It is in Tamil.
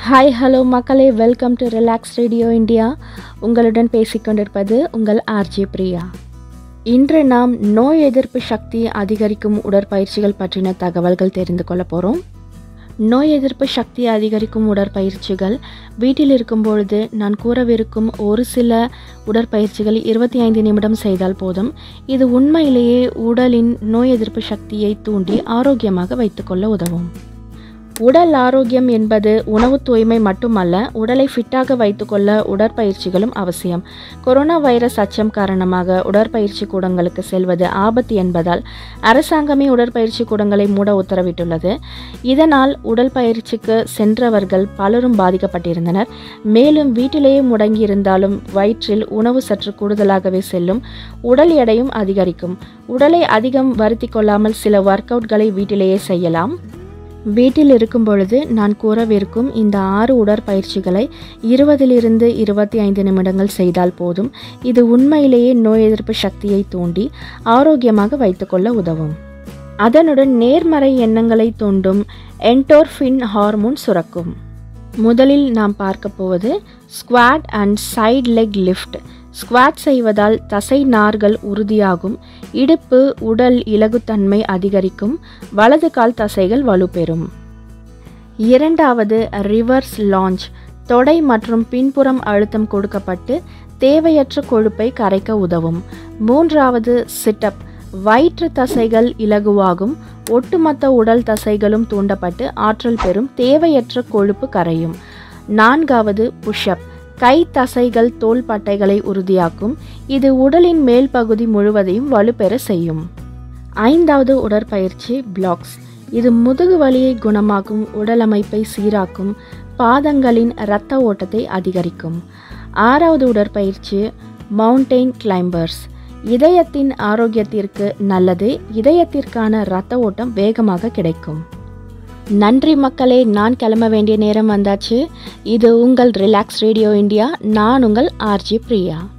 ஹாய் ஹலோ மக்களே welcome to relax radio India உங்களுடன் பேசிக்கொண்டிருப்பது உங்கள் ஆர்ஜே பிரியா இன்று நாம் நோய் எதிர்ப்பு சக்தி அதிகரிக்கும் உடற்பயிற்சிகள் பற்றின தகவல்கள் தெரிந்து கொள்ள போகிறோம் நோய் எதிர்ப்பு சக்தி அதிகரிக்கும் உடற்பயிற்சிகள் வீட்டில் இருக்கும் பொழுது நான் கூறவிருக்கும் ஒரு சில உடற்பயிற்சிகள் இருபத்தி ஐந்து நிமிடம் செய்தால் போதும் இது உண்மையிலேயே உடலின் நோய் எதிர்ப்பு சக்தியை தூண்டி ஆரோக்கியமாக வைத்துக்கொள்ள உதவும் உடல் ஆரோக்கியம் என்பது உணவு தூய்மை மட்டுமல்ல உடலை ஃபிட்டாக வைத்துக்கொள்ள உடற்பயிற்சிகளும் அவசியம் கொரோனா வைரஸ் அச்சம் காரணமாக உடற்பயிற்சி கூடங்களுக்கு செல்வது ஆபத்து என்பதால் அரசாங்கமே உடற்பயிற்சி கூடங்களை மூட உத்தரவிட்டுள்ளது இதனால் உடல் பயிற்சிக்கு சென்றவர்கள் பலரும் பாதிக்கப்பட்டிருந்தனர் மேலும் வீட்டிலேயே முடங்கியிருந்தாலும் வயிற்றில் உணவு சற்று கூடுதலாகவே செல்லும் உடல் எடையும் அதிகரிக்கும் உடலை அதிகம் வருத்தி கொள்ளாமல் சில ஒர்க் அவுட்களை வீட்டிலேயே செய்யலாம் வீட்டில் இருக்கும் பொழுது நான் கூறவிருக்கும் இந்த ஆறு உடற்பயிற்சிகளை இருபதிலிருந்து இருபத்தி ஐந்து நிமிடங்கள் செய்தால் போதும் இது உண்மையிலேயே நோய் எதிர்ப்பு சக்தியை தூண்டி ஆரோக்கியமாக வைத்துக்கொள்ள உதவும் அதனுடன் நேர்மறை எண்ணங்களை தூண்டும் என்டோர்ஃபின் ஹார்மோன் சுரக்கும் முதலில் நாம் பார்க்க போவது squat and side leg lift squat செய்வதால் தசை நார்கள் உறுதியாகும் இடுப்பு உடல் இலகுத்தன்மை அதிகரிக்கும் வலது கால் தசைகள் வலுப்பெறும் இரண்டாவது ரிவர்ஸ் லான்ச் தொடை மற்றும் பின்புறம் அழுத்தம் கொடுக்கப்பட்டு தேவையற்ற கொழுப்பை கரைக்க உதவும் மூன்றாவது சிட்டப் வயிற்று தசைகள் இலகுவாகும் ஒட்டுமொத்த உடல் தசைகளும் தூண்டப்பட்டு ஆற்றல் பெறும் தேவையற்ற கொழுப்பு கரையும் நான்காவது புஷ்அப் கை தசைகள் தோல் பட்டைகளை உறுதியாக்கும் இது உடலின் மேல் பகுதி முழுவதையும் வலுப்பெற செய்யும் ஐந்தாவது உடற்பயிற்சி பிளாக்ஸ் இது முதுகு வலியை குணமாக்கும் உடல் அமைப்பை சீராக்கும் பாதங்களின் இரத்த ஓட்டத்தை அதிகரிக்கும் ஆறாவது உடற்பயிற்சி மவுண்டெயின் கிளைம்பர்ஸ் இதயத்தின் ஆரோக்கியத்திற்கு நல்லது இதயத்திற்கான இரத்த ஓட்டம் வேகமாக கிடைக்கும் நன்றி மக்களே நான் கிளம்ப வேண்டிய நேரம் வந்தாச்சு இது உங்கள் ரிலாக்ஸ் ரேடியோ இந்தியா நான் உங்கள் ஆர்ஜி பிரியா